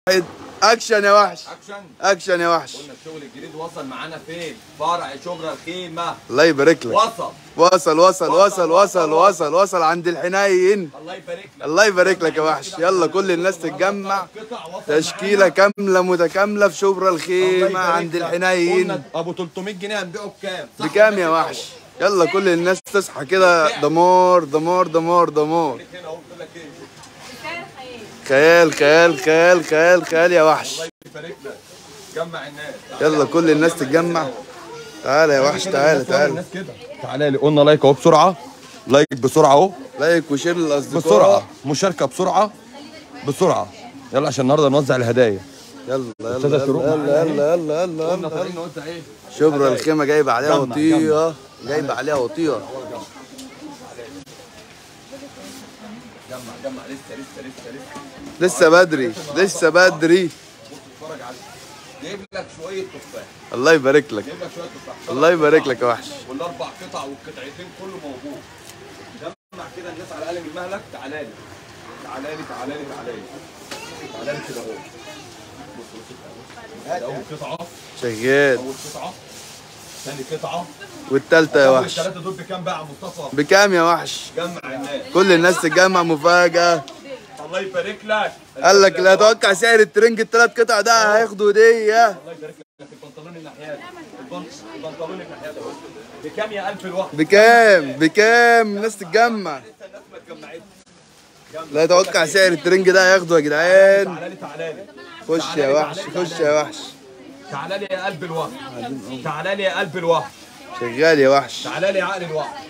اكشن يا وحش اكشن اكشن يا وحش قلنا الشغل الجديد وصل معانا فين فرع شبرا الخيمه الله يبارك لك وصل وصل وصل وصل وصل وصل وصل عند الحنين الله يبارك لك الله يبارك لك يا وحش يلا كل الناس تتجمع قطع وصل تشكيله كامله متكامله في شبرا الخيمه عند الحنين قلنا ابو 300 جنيه هنبيعه بكام صح بكام يا وحش يلا كل الناس تصحى كده دمار دمار دمار دمار هنا اهو بيقول لك ايه خيال خيال خيال خيال خيال يا وحش الله يبارك لك جمع الناس يلا كل الناس تتجمع تعالى يا وحش تعالى تعالى الناس كده تعالى لي قلنا لايك اهو بسرعه لايك بسرعه اهو لايك وشير للاصدقاء بسرعه مشاركه بسرعه بسرعه يلا عشان النهارده نوزع الهدايا يلا يلا أستاذة يلا شروق يلا معانا يلا يلا يلا قلنا يلا طالعين نوزع ايه شبرا الخيمه جايبه عليها جمع، وطيه جايبه عليها وطيه جمع جمع لسه لسه لسه لسه لسه بدري لسه بدري اتفرج عليه جايب لك شويه تفاح الله يبارك لك جايب لك شويه تفاح الله يبارك لك يا وحش والاربع قطع والقطعتين كله موجود جمع كده الناس على الاقل من مهلك تعالى لي تعالى لي تعالى لي تعالى لي تعالى لي كده اهو بص بص كده اهو. اول قطعه شغال اول قطعه ثاني قطعه والتالتة يا اول وحش الثلاثه دول بكام بقى يا مصطفى بكام يا وحش جمع الناس كل الناس تتجمع مفاجأة الله يبارك لك قال لك اللي هتوقع سعر الترنج التلات قطع ده هياخدوا هدية الله يبارك لك البنطلون الناحيات البن- البنطلون الناحيات اهو بكام يا ألف الواحد بكام بكام الناس تتجمع لسه الناس ما اتجمعتش اللي هيتوقع سعر الترنج ده هياخده يا جدعان تعالى لي تعالى لي خش يا وحش خش يا وحش تعالى لي يا قلب الوحش تعالى لي يا قلب الوحش شغال يا وحش تعالى لي يا عقل الوحش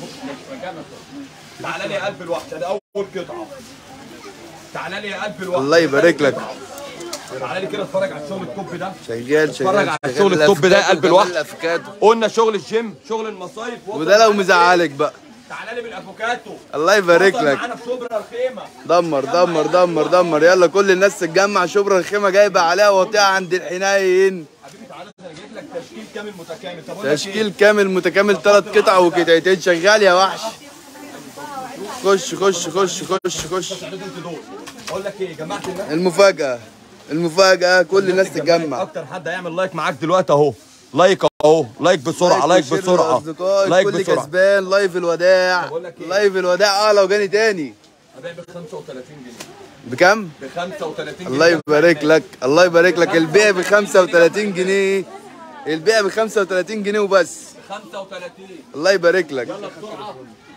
تعالى لي يا قلب الوحش ادي اول قطعه تعالى لي يا قلب الوحش الله يبارك لك تعالى لي كده اتفرج على الشغل التوب ده شغال اتفرج شغال على شغال شغل التوب ده يا قلب الأفوكادو، الوحش. كمان الأفوكادو. قلنا شغل الجيم شغل المصايف وصل وده لو معانا مزعلك بقى فين؟ تعالى لي بالافوكاتو الله يبارك وصل لك معانا في شبرا الخيمه دمر دمر دمر دمر يلا كل الناس تتجمع شبرا الخيمه جايبه عليها وطيعه عند الحنين حبيبي تعالى انا جايب لك تشكيل كامل متكامل طب أقول لك تشكيل كامل متكامل ثلاث قطع وقطعتين شغال يا وحش خش خش خش خش خش إيه؟ لازم تدور اقول لك ايه جمعت الناس المفاجاه المفاجاه كل الناس تتجمع اكتر حد هيعمل لايك معاك دلوقتي اهو لايك اهو لايك بسرعه لايك وشير بسرعه للأصدقاء، لايك الكل بسرعه كسبان لايف الوداع بقول لك إيه؟ لايف الوداع اه لو جاني تاني هبيع ب 35 جنيه بكم ب 35 جنيه الله يبارك لك الله يبارك لك البيع ب 35 جنيه البيع ب 35 جنيه وبس 35 الله يبارك لك يلا بسرعه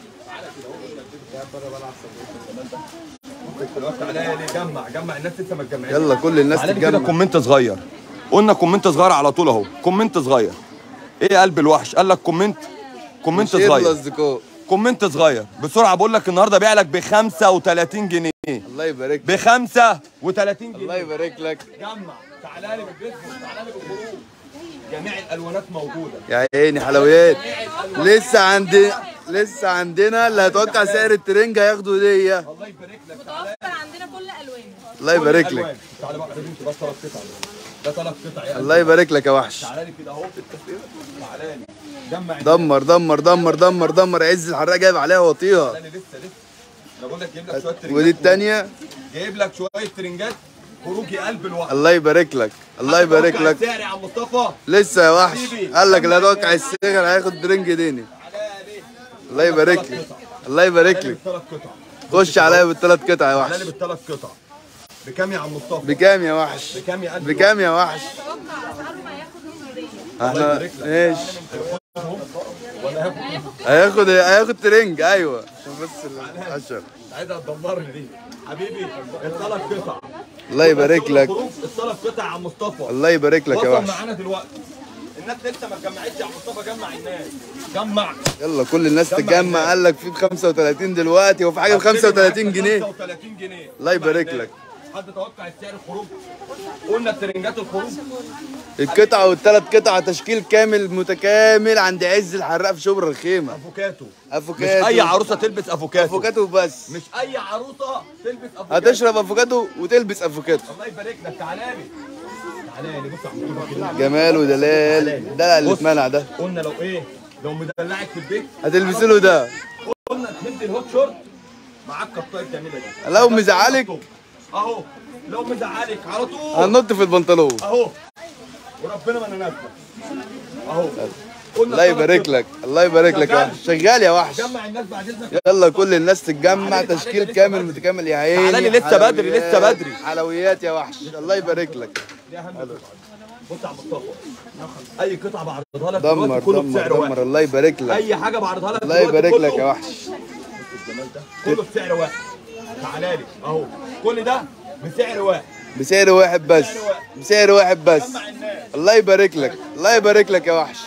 دلوقتي عليا ليه جمع جمع الناس لسه ما اتجمعتش يلا كل الناس تعالى لي كده تتجمع كومنت صغير قلنا كومنت صغير على طول اهو كومنت صغير ايه يا قلب الوحش قال لك كومنت كومنت شير صغير للاصدقاء كومنت صغير بسرعه بقول لك النهارده بيع لك ب 35 جنيه الله يبارك ب 35 جنيه الله يبارك لك جمع تعالى لي بالبيتفوت تعالى لي بالخروج جميع الالوانات موجوده يا عيني حلويات لسه عند لسه عندنا اللي هيتوقع سعر الترنج هياخدوا هديه الله يبارك لك تعالى متوفر عندنا كل الوان الله يبارك لك تعالى بقى لازم تبقى ثلاث قطع ده ثلاث قطع يا الله يبارك لك يا وحش تعالى لي كده اهو تعالى لي جمع دمر دمر دمر دمر دمر عز الحراق جايب عليها وطيها تعالى لي لسه لسه انا بقول لك جايب لك شويه ترنجات ودي التانية جايب لك شويه ترنجات خروج يا قلب الوقت الله يبارك لك الله يبارك توقع لك السعر يا عم مصطفى لسه يا وحش حبيبي. قال لك اللي هيتوقع السعر هياخد ترنج ديني تعالى لي الله يبارك لك الله يبارك تعالى لي لك بالثلاث قطع خش عليا بالثلاث قطع يا تعالى لي وحش بالثلاث قطع بكام يا عم مصطفى بكام يا وحش بكام يا قلب بكام يا وحش اتوقع اسعارهم هياخدوا هديه احنا يبارك لك. ايش ولا هاخد هياخد هياخد ترنج ايوه عشان بس العشر عايزها تدمرني دي حبيبي الثلاث قطع الله يبارك لك الثلاث قطع يا عم مصطفى الله يبارك لك يا وصل وحش معانا دلوقتي الناس لسه ما اتجمعتش يا عم مصطفى جمع الناس جمع يلا كل الناس تتجمع قال لك في ب 35 دلوقتي وفي حاجه ب 35 جنيه 35 جنيه الله يبارك جمع لك. الناس. حد توقع السعر الخروج قلنا الترنجات الخروج القطعه والثلاث قطع تشكيل كامل متكامل عند عز الحراق في شبرا الخيمه افوكاتو مش افوكاتو اي عروسه تلبس افوكاتو افوكاتو بس مش اي عروسه تلبس افوكاتو هتشرب افوكاتو وتلبس افوكاتو الله يبارك لك تعالى لي تعالى لي بص يا عم مصطفى كده. جمال ودلال ده اللي بص. اتمنع ده قلنا لو ايه لو مدلعك في البيت هتلبس له ده قلنا تهد الهوت شورت معاك قطايه جميله دي لو مزعلك اهو لو مزعلك على طول هننط في البنطلون اهو وربنا ما ننفذ اهو قلنا الله يبارك ثلاث لك الله يبارك لك يا وحش شغال يا وحش جمع الناس بعد اذنك يلا كل الناس تتجمع تشكيل كامل متكامل يا عيني تعالى لي لسه بدري، لسه حلويات- بدري. حلويات يا وحش الله يبارك لك دي اهم قطعه بص يا عم مصطفى اي قطعه بعرضها لك دمر دلوقتي كله دمر بسعر واحد دمر الله يبارك لك اي حاجه بعرضها لك الله دلوقتي يبارك لك كله- يا وحش الجمال ده كله بسعر واحد تعالى لي اهو كل ده بسعر واحد بسعر واحد بس بسعر واحد بس جمع الناس الله يبارك لك الله يبارك لك يا وحش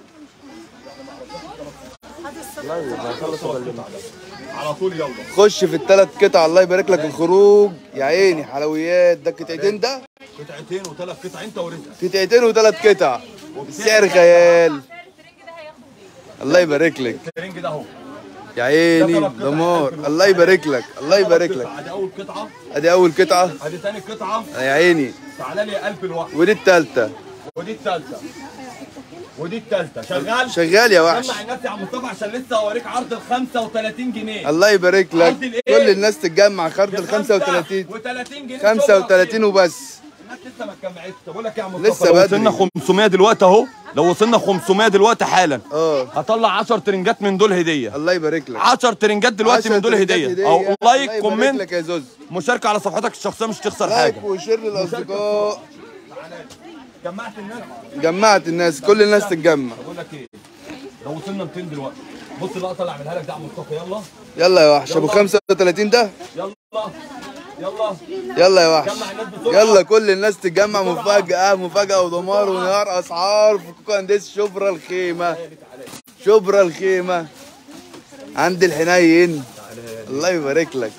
على طول يلا خش في الثلاث قطع الله يبارك لك الخروج يا عيني حلويات ده قطعتين ده قطعتين وثلاث قطع انت ورزقك قطعتين وثلاث قطع سعر خيال الترنج ده هياخد ايه؟ الله يبارك لك الترنج ده اهو يا عيني دمار الله يبارك لك الله يبارك لك ادي اول قطعه ادي اول قطعه ادي ثاني قطعه يا عيني تعالى لي قلب الواحد ودي الثالثه ودي الثالثه ودي الثالثه شغال شغال يا وحش جمع الناس يا عم مصطفى عشان لسه هوريك عرض ال 35 جنيه الله يبارك لك عرض الإيه؟ كل الناس تتجمع خرد ال 35 و30 جنيه 35 وبس الناس لسه ما اتجمعتش طب اقول لك يا عم مصطفى لسه لو بدري. وصلنا 500 دلوقتي اهو لو وصلنا 500 دلوقتي حالا اه هطلع 10 ترنجات من دول هديه الله يبارك لك 10 ترنجات دلوقتي من دول عشرة هديه هدية. او الله لايك يبارك كومنت لك يا زوز مشاركه على صفحتك الشخصيه مش تخسر لايك حاجه وشير للاصدقاء جمعت الناس جمعت الناس كل الناس تتجمع بقول لك ايه لو وصلنا 200 دلوقتي بص اللقطه اللي اعملها لك ده يا عم مصطفى يلا يلا يا وحش ابو 35 ده يلا يلا يلا يا وحش جمع الناس بسرعه يلا كل الناس تتجمع مفاجأة مفاجأة ودمار ونهار أسعار في كوكو هندس شبرا الخيمة شبرا الخيمة عند الحنين الله يبارك لك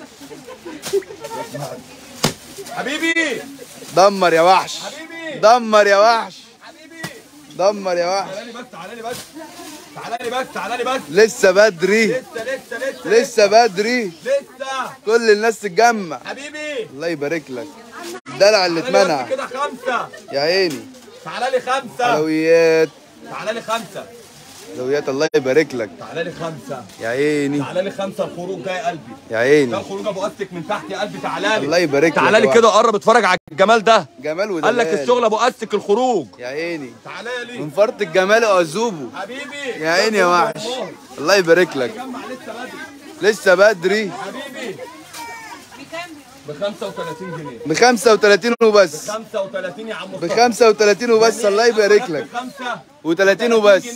حبيبي دمر يا وحش حبيبي دمر يا وحش حبيبي دمر يا وحش تعالى لي بس تعالى لي بس تعالى لي بس تعالى لي بس لسه بدري لسه لسه لسه لسه بدري لسه كل الناس تتجمع حبيبي الله يبارك لك الدلع اللي تعالى لي اتمنع بس كده خمسه يا عيني تعالى لي خمسه حلويات تعالى لي خمسه حلويات الله يبارك لك تعالى لي خمسه يا عيني تعالى لي خمسه الخروج ده يا قلبي يا ده عيني الخروج ابو استك من تحت يا قلبي تعالى لي الله يبارك لك تعالى لي يا كده قرب اتفرج على الجمال ده جمال ودلال قال لك الشغل ابو استك الخروج يا عيني تعالى لي من فرط الجمال وعزوبه حبيبي يا عيني يا وحش الله يبارك لك جمع لسه بدري لسه بدري حبيبي بكام؟ ب 35 جنيه ب 35 وبس 35 يا عم ب مصطفى 35 وبس الله يبارك لك بخمسة و30 وبس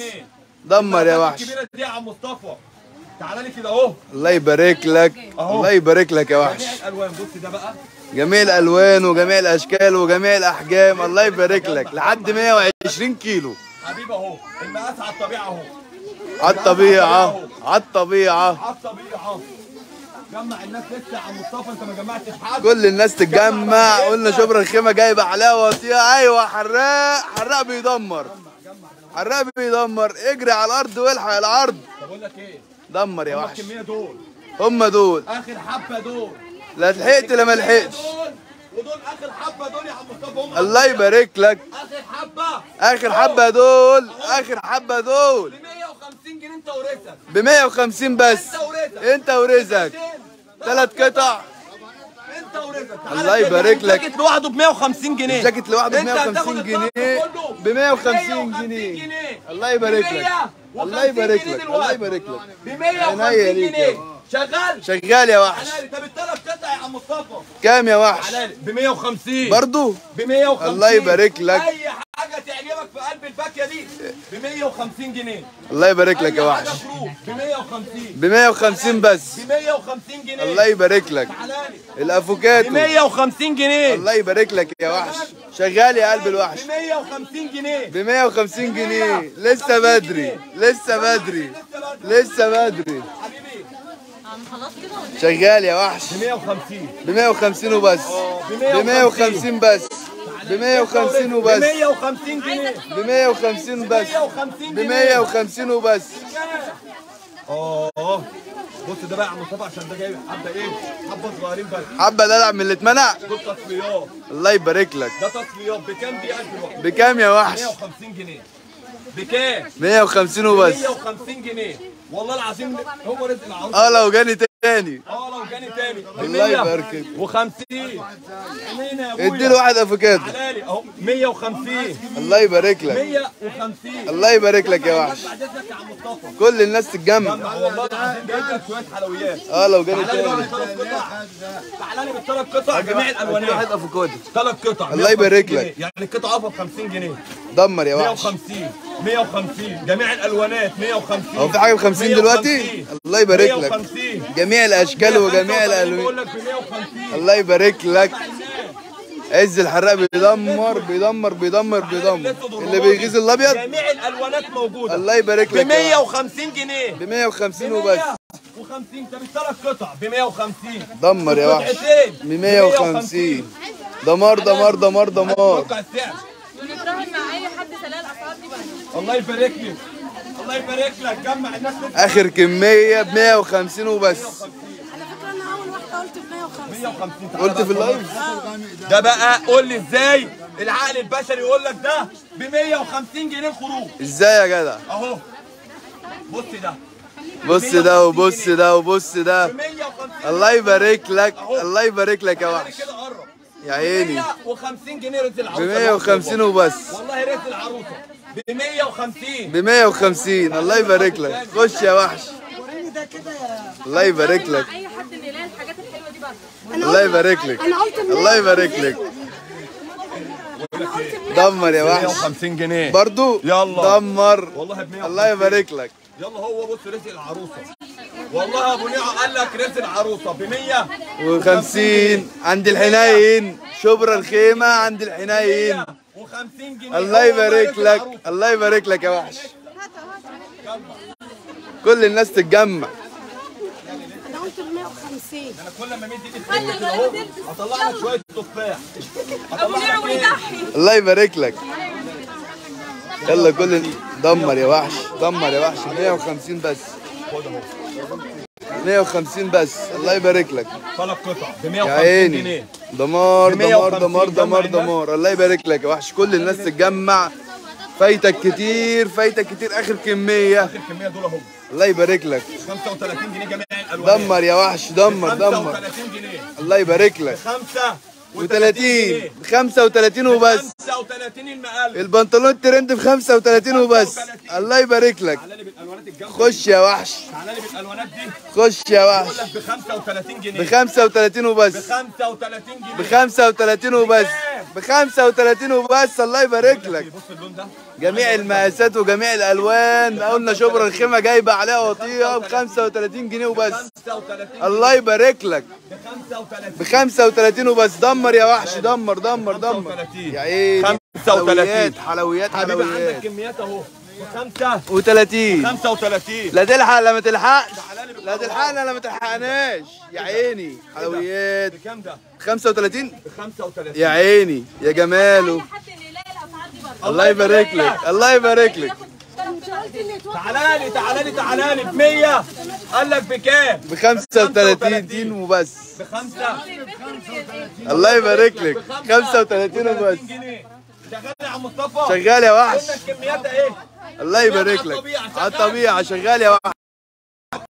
دمر يا وحش الكبيرة دي يا عم مصطفى تعالى لي كده اهو الله يبارك لك الله يبارك لك يا وحش جميع الالوان بص ده بقى جميع الالوان وجميع الاشكال وجميع الاحجام الله يبارك لك لحد 120 كيلو حبيبي اهو المقاس على الطبيعه اهو على الطبيعه على الطبيعه على الطبيعه جمع الناس لسه يا عم مصطفى انت ما جمعتش حد كل الناس تتجمع قلنا شبرا الخيمه جايبه عليها وطيئه ايوه حراق حراق بيدمر حراق بيدمر اجري على الارض والحق العرض طب اقول لك ايه دمر يا هم وحش الكميه دول هم دول اخر حبه دول لا لحقت لا ما لحقتش دول ودول اخر حبه دول يا عم مصطفى هم الله يبارك لك اخر حبه اخر حبه دول اخر حبه دول ب 150 جنيه انت ورثك ب 150 بس انت ورثك انت ورزقك ثلاث قطع انت ورزقك الله يبارك لك. الجاكيت لوحده ب 150 جنيه الجاكيت لوحده ب انت هتاخد 150 الطقم جنيه كله ب 150 150 جنيه الله يبارك لك 150 الله يبارك جنيه لك دلوقتي. الله يبارك لك ب عينيا 150 ليك جنيه يابا. شغال شغال يا وحش حلال طب الثلاث قطع يا عم مصطفى كام يا وحش حلال ب 150 برضو ب 150 الله يبارك لك. اي حاجه تعجبك في قلب الفاكهه دي ب 150 جنيه الله يبارك لك يا أي وحش حاجة فروت ب 150 ب 150 بس ب 150 جنيه الله يبارك لك حلال ب الافوكاتو 150 جنيه الله يبارك لك يا وحش شغال يا قلب الوحش ب 150 جنيه ب 150 جنيه لسه بدري لسه بدري لسه بدري خلاص حبيبي كده ولا شغال يا وحش ب 150 ب 150 وبس ب 150 بس ب 150 ب وبس 150 جنيه ب 150 بس 150 ب 150 وبس اه بص ده بقى يا عم مصطفى عشان ده جاي حبه ايه حبه صغيرين بس حبه دلع من اللي اتمنع دول تصفيات الله يبارك لك ده تصفيات بكام دي 1000 واحد بكام يا وحش 150 جنيه بكام 150 وبس 150 جنيه والله العظيم هو رزق العروس اه لو جاني تاني اه لو جاني تاني الله يبارك فيك. و50 عينينا يا ابويا اديله واحد افوكادو تعالى اهو 150 الله يبارك لك 150 الله يبارك لك يا وحش بعد اذنك يا عم مصطفى كل الناس تتجمع جمع والله العظيم جايب لك شويه حلويات اه لو جالي تعالى لي تاني بقى بالثلاث قطع تعالى لي بالثلاث قطع جميع الالوانات افوكادو ثلاث قطع الله يبارك 150 لك. جنيه. يعني القطعه ب 50 جنيه دمر يا وحش 150 150 جميع الالوانات 150 هو في حاجه ب 50 دلوقتي الله يبارك لك 150 جميع الاشكال وجميع الالوان بقول لك ب 150 الله يبارك لك عز الحراق بيدمر بيدمر بيدمر بيدمر اللي بيغيظ الابيض جميع الالوانات موجوده الله يبارك ب لك يا وحش. 150 جنيه ب 150 وبس و50 طب الثلاث قطع ب 150 دمر يا وحش قطعتين ب 150 دمار دمار دمار دمار توقع السعر ونتراهن مع اي حد سلاء الاسعار دي بقى الله يبارك لك الله يبارك لك جمع الناس اللي اخر كميه ب 150 وبس على فكره انا اول واحده قلت ب 150 150 تعالى قلت في بقى. اللايف ده بقى قول لي ازاي العقل البشري يقول لك ده ب 150 جنيه الخروج ازاي يا جدع اهو بص ده بص ده وبص ده وبص ده ب 150 الله يبارك لك الله يبارك لك يا يعني وحش كده قرب يا عيني 150 جنيه رز ب العروسه 150 وبس والله رز العروسه ب 150 ب 150 الله يبارك لك خش يا وحش وريني ده كده يا الله يبارك لك مع اي حد نلاقي الحاجات الحلوه دي بقى الله يبارك لك انا قلت ب الله يبارك لك دمر يا وحش 150 جنيه برضو يلا. دمر والله ب 150 الله يبارك لك يلا هو بص رزق العروسه والله ابو نعم قال لك رزق العروسه ب 100 و50 عند الحنين شبرا الخيمة عند الحنين و50 جنيه الله هو يبارك رزق لك العروسة. الله يبارك لك يا وحش كل الناس تتجمع انا قلت ب 150 انا كل ما مد ايدي في كده اهو اطلع لك شويه تفاح ابو اطلع نعم لك إيه؟ ويضحي الله يبارك لك يلا كل دمر يا وحش دمر يا وحش 150 بس 150 بس الله يبارك لك ثلاث قطع ب يا 150 عيني جنيه دمار ب دمار 150 دمار دمار جمع دمار الله يبارك لك يا وحش كل الناس تتجمع فايتك كتير فايتك كتير اخر كمية الكميه دول اهو الله يبارك لك 35 جنيه جميع الالوان دمر يا وحش دمر دمر 35 جنيه الله يبارك لك 35 و30 ب 35 وبس 35 المقلب البنطلون الترند ب 35 وبس الله يبارك لك تعالى لي بالالوانات الجامده خش يا وحش تعالى لي بالالوانات دي خش يا وحش بقول لك ب 35 جنيه ب 35 ب وبس 35 جنيه ب 35 وبس ب 35 وبس الله يبارك لك بص اللون ده جميع المقاسات وجميع الالوان قلنا شبرا الخيمه جايبه عليها وطيه ب 35 جنيه وبس 35 الله يبارك لك ب 35 ب 35 وبس دمر يا وحش دمر دمر دمر 35. يا عيني 35. حلويات حلويات حبيبي عندك حلويات كميات اهو ب 5 و30 35 لا تلحق لا ما تلحقش لا تلحقنا لا ما تلحقناش يا عيني حلويات بكام ده؟ 35 ب 35 يا عيني يا جماله اي حد نلاقي الاسعار دي بقى الله يبارك لك الله يبارك لك تعالى لي تعالى لي تعالى لي ب 100 قال لك بكام؟ ب 35 وبس ب 5 الله يبارك لك 35 وبس جنيه شغال يا عم مصطفى شغال يا وحش قلنا الكميات اهي الله يبارك لك على الطبيعه شغال يا وحش